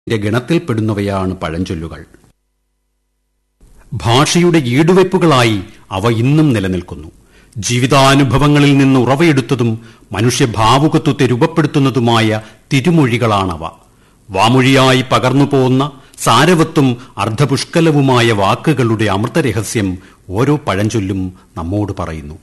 ന്റെ ഗണത്തിൽപ്പെടുന്നവയാണ് പഴഞ്ചൊല്ലുകൾ ഭാഷയുടെ ഈടുവയ്പ്പുകളായി അവ ഇന്നും നിലനിൽക്കുന്നു ജീവിതാനുഭവങ്ങളിൽ നിന്ന് ഉറവയെടുത്തതും മനുഷ്യഭാവുകത്വത്തെ രൂപപ്പെടുത്തുന്നതുമായ തിരുമൊഴികളാണവ വാമൊഴിയായി പകർന്നുപോകുന്ന സാരവത്തും അർദ്ധപുഷ്കലവുമായ വാക്കുകളുടെ അമൃതരഹസ്യം ഓരോ പഴഞ്ചൊല്ലും നമ്മോട് പറയുന്നു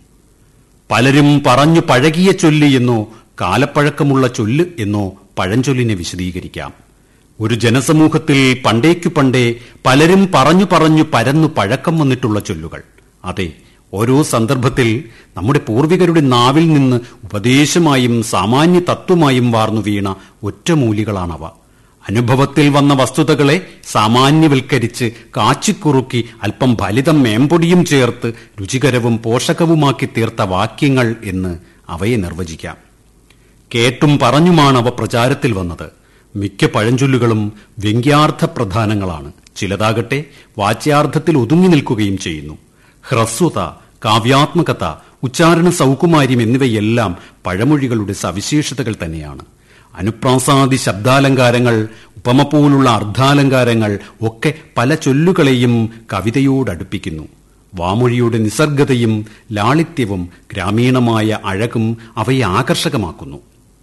പലരും പറഞ്ഞു പഴകിയ ചൊല്ല് എന്നോ കാലപ്പഴക്കമുള്ള ചൊല്ല് എന്നോ പഴഞ്ചൊല്ലിനെ വിശദീകരിക്കാം ഒരു ജനസമൂഹത്തിൽ പണ്ടേക്കു പണ്ടേ പലരും പറഞ്ഞു പറഞ്ഞു പരന്നു പഴക്കം വന്നിട്ടുള്ള ചൊല്ലുകൾ അതെ ഓരോ സന്ദർഭത്തിൽ നമ്മുടെ പൂർവികരുടെ നാവിൽ നിന്ന് ഉപദേശമായും സാമാന്യ തത്വമായും വാർന്നു വീണ ഒറ്റമൂലികളാണവ അനുഭവത്തിൽ വന്ന വസ്തുതകളെ സാമാന്യവൽക്കരിച്ച് കാച്ചിക്കുറുക്കി അല്പം ഫലിതം മേമ്പൊടിയും ചേർത്ത് രുചികരവും പോഷകവുമാക്കി തീർത്ത വാക്യങ്ങൾ എന്ന് അവയെ നിർവചിക്കാം കേട്ടും പറഞ്ഞുമാണ് അവ പ്രചാരത്തിൽ വന്നത് മിക്ക പഴഞ്ചൊല്ലുകളും വ്യംഗ്യാർത്ഥ പ്രധാനങ്ങളാണ് ചിലതാകട്ടെ വാച്യാർത്ഥത്തിൽ ഒതുങ്ങി നിൽക്കുകയും ചെയ്യുന്നു ഹ്രസ്വത കാവ്യാത്മകത ഉച്ചാരണ സൗകുമാര്യം എന്നിവയെല്ലാം പഴമൊഴികളുടെ സവിശേഷതകൾ തന്നെയാണ് അനുപ്രാസാദി ശബ്ദാലങ്കാരങ്ങൾ ഉപമ പോലുള്ള അർദ്ധാലങ്കാരങ്ങൾ ഒക്കെ പല ചൊല്ലുകളെയും കവിതയോടടുപ്പിക്കുന്നു വാമൊഴിയുടെ നിസർഗതയും ലാളിത്യവും ഗ്രാമീണമായ അഴകും അവയെ ആകർഷകമാക്കുന്നു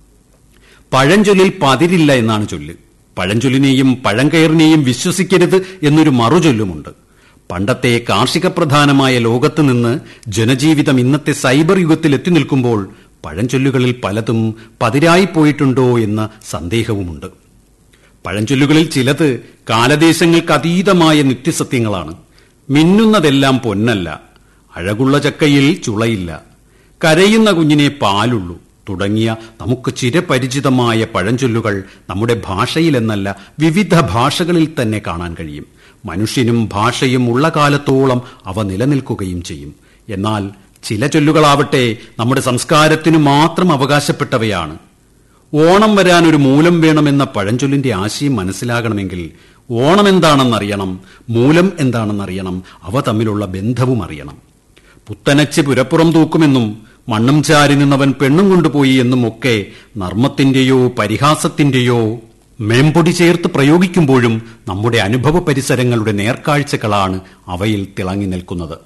പഴഞ്ചൊല്ലിൽ പതിരില്ല എന്നാണ് ചൊല്ല് പഴഞ്ചൊല്ലിനെയും പഴങ്കയറിനെയും വിശ്വസിക്കരുത് എന്നൊരു മറുചൊല്ലുമുണ്ട് പണ്ടത്തെ കാർഷിക പ്രധാനമായ ലോകത്ത് നിന്ന് ജനജീവിതം ഇന്നത്തെ സൈബർ യുഗത്തിൽ എത്തി നിൽക്കുമ്പോൾ പഴഞ്ചൊല്ലുകളിൽ പലതും പതിരായി പോയിട്ടുണ്ടോ എന്ന സന്ദേഹവുമുണ്ട് പഴഞ്ചൊല്ലുകളിൽ ചിലത് കാലദേശങ്ങൾക്ക് അതീതമായ നിത്യസത്യങ്ങളാണ് മിന്നുന്നതെല്ലാം പൊന്നല്ല അഴകുള്ള ചക്കയിൽ ചുളയില്ല കരയുന്ന കുഞ്ഞിനെ പാലുള്ളൂ തുടങ്ങിയ നമുക്ക് ചിരപരിചിതമായ പഴഞ്ചൊല്ലുകൾ നമ്മുടെ ഭാഷയിലെന്നല്ല വിവിധ ഭാഷകളിൽ തന്നെ കാണാൻ കഴിയും മനുഷ്യനും ഭാഷയും ഉള്ള കാലത്തോളം അവ നിലനിൽക്കുകയും ചെയ്യും എന്നാൽ ചില ചൊല്ലുകളാവട്ടെ നമ്മുടെ സംസ്കാരത്തിനു മാത്രം അവകാശപ്പെട്ടവയാണ് ഓണം വരാൻ ഒരു മൂലം വേണമെന്ന പഴഞ്ചൊല്ലിന്റെ ആശയം മനസ്സിലാകണമെങ്കിൽ ഓണം എന്താണെന്നറിയണം മൂലം എന്താണെന്നറിയണം അവ തമ്മിലുള്ള ബന്ധവും അറിയണം പുത്തനച്ച് പുരപ്പുറം തൂക്കുമെന്നും മണ്ണും ചാരി നിന്നവൻ പെണ്ണും കൊണ്ടുപോയി എന്നും ഒക്കെ നർമ്മത്തിന്റെയോ പരിഹാസത്തിന്റെയോ മേമ്പൊടി ചേർത്ത് പ്രയോഗിക്കുമ്പോഴും നമ്മുടെ അനുഭവ പരിസരങ്ങളുടെ നേർക്കാഴ്ചകളാണ് അവയിൽ തിളങ്ങി നിൽക്കുന്നത്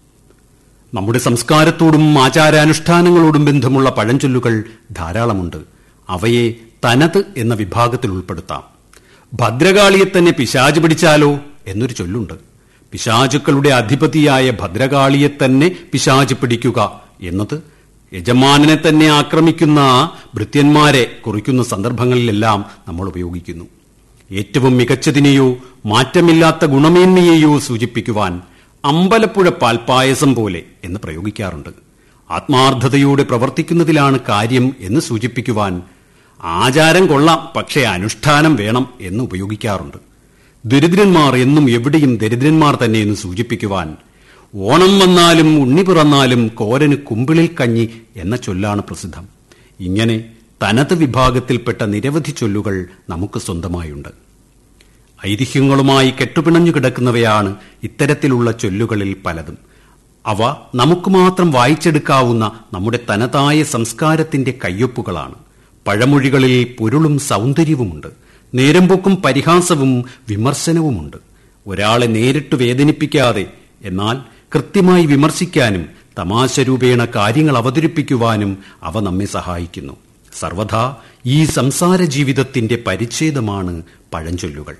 നമ്മുടെ സംസ്കാരത്തോടും ആചാരാനുഷ്ഠാനങ്ങളോടും ബന്ധമുള്ള പഴഞ്ചൊല്ലുകൾ ധാരാളമുണ്ട് അവയെ തനത് എന്ന വിഭാഗത്തിൽ ഉൾപ്പെടുത്താം ഭദ്രകാളിയെ തന്നെ പിശാച് പിടിച്ചാലോ എന്നൊരു ചൊല്ലുണ്ട് പിശാചുക്കളുടെ അധിപതിയായ ഭദ്രകാളിയെ തന്നെ പിശാച് പിടിക്കുക എന്നത് യജമാനനെ തന്നെ ആക്രമിക്കുന്ന ഭൃത്യന്മാരെ കുറിക്കുന്ന സന്ദർഭങ്ങളിലെല്ലാം നമ്മൾ ഉപയോഗിക്കുന്നു ഏറ്റവും മികച്ചതിനെയോ മാറ്റമില്ലാത്ത ഗുണമേന്മയെയോ സൂചിപ്പിക്കുവാൻ അമ്പലപ്പുഴ പാൽപ്പായസം പോലെ എന്ന് പ്രയോഗിക്കാറുണ്ട് ആത്മാർത്ഥതയോടെ പ്രവർത്തിക്കുന്നതിലാണ് കാര്യം എന്ന് സൂചിപ്പിക്കുവാൻ ആചാരം കൊള്ളാം പക്ഷേ അനുഷ്ഠാനം വേണം എന്ന് ഉപയോഗിക്കാറുണ്ട് ദരിദ്രന്മാർ എന്നും എവിടെയും ദരിദ്രന്മാർ തന്നെ എന്ന് സൂചിപ്പിക്കുവാൻ ഓണം വന്നാലും ഉണ്ണി പിറന്നാലും കോരന് കുമ്പിളിൽ കഞ്ഞി എന്ന ചൊല്ലാണ് പ്രസിദ്ധം ഇങ്ങനെ തനത് വിഭാഗത്തിൽപ്പെട്ട നിരവധി ചൊല്ലുകൾ നമുക്ക് സ്വന്തമായുണ്ട് ഐതിഹ്യങ്ങളുമായി കെട്ടുപിണഞ്ഞു കിടക്കുന്നവയാണ് ഇത്തരത്തിലുള്ള ചൊല്ലുകളിൽ പലതും അവ നമുക്ക് മാത്രം വായിച്ചെടുക്കാവുന്ന നമ്മുടെ തനതായ സംസ്കാരത്തിന്റെ കയ്യൊപ്പുകളാണ് പഴമൊഴികളിൽ പൊരുളും സൗന്ദര്യവുമുണ്ട് നേരമ്പൊക്കും പരിഹാസവും വിമർശനവുമുണ്ട് ഒരാളെ നേരിട്ട് വേദനിപ്പിക്കാതെ എന്നാൽ കൃത്യമായി വിമർശിക്കാനും തമാശ രൂപേണ കാര്യങ്ങൾ അവതരിപ്പിക്കുവാനും അവ നമ്മെ സഹായിക്കുന്നു സർവഥാ ഈ സംസാര ജീവിതത്തിന്റെ പരിച്ഛേദമാണ് പഴഞ്ചൊല്ലുകൾ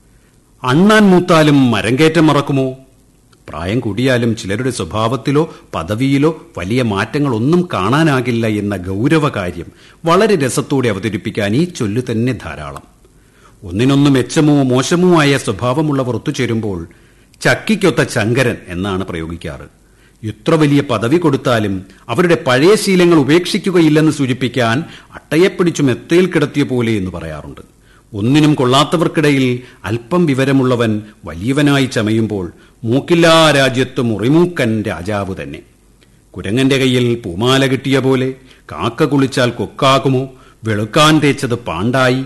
അണ്ണാൻ മൂത്താലും മരങ്കേറ്റം മറക്കുമോ പ്രായം കൂടിയാലും ചിലരുടെ സ്വഭാവത്തിലോ പദവിയിലോ വലിയ മാറ്റങ്ങളൊന്നും കാണാനാകില്ല എന്ന ഗൗരവ കാര്യം വളരെ രസത്തോടെ അവതരിപ്പിക്കാൻ ഈ ചൊല്ലു തന്നെ ധാരാളം ഒന്നിനൊന്ന് മെച്ചമോ മോശമോ ആയ സ്വഭാവമുള്ളവർ ഒത്തുചേരുമ്പോൾ ചക്കിക്കൊത്ത ചങ്കരൻ എന്നാണ് പ്രയോഗിക്കാറ് എത്ര വലിയ പദവി കൊടുത്താലും അവരുടെ പഴയ ശീലങ്ങൾ ഉപേക്ഷിക്കുകയില്ലെന്ന് സൂചിപ്പിക്കാൻ അട്ടയെപ്പിടിച്ചു മെത്തയിൽ കിടത്തിയ പോലെ എന്ന് പറയാറുണ്ട് ഒന്നിനും കൊള്ളാത്തവർക്കിടയിൽ അല്പം വിവരമുള്ളവൻ വലിയവനായി ചമയുമ്പോൾ മൂക്കില്ലാ രാജ്യത്ത് മുറിമൂക്കൻ രാജാവ് തന്നെ കുരങ്ങന്റെ കയ്യിൽ പൂമാല കിട്ടിയ പോലെ കാക്ക കുളിച്ചാൽ കൊക്കാകുമോ വെളുക്കാൻ തേച്ചത് പാണ്ടായി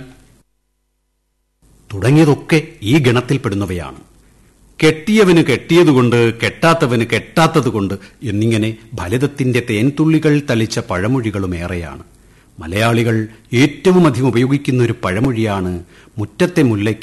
തുടങ്ങിയതൊക്കെ ഈ ഗണത്തിൽപ്പെടുന്നവയാണ് കെട്ടിയവന് കെട്ടിയതുകൊണ്ട് കെട്ടാത്തവന് കെട്ടാത്തതുകൊണ്ട് എന്നിങ്ങനെ ഫലിതത്തിന്റെ തേൻതുള്ളികൾ തളിച്ച പഴമൊഴികളും ഏറെയാണ് മലയാളികൾ ഏറ്റവും അധികം ഉപയോഗിക്കുന്ന ഒരു പഴമൊഴിയാണ് മുറ്റത്തെ മുല്ലയ്ക്ക്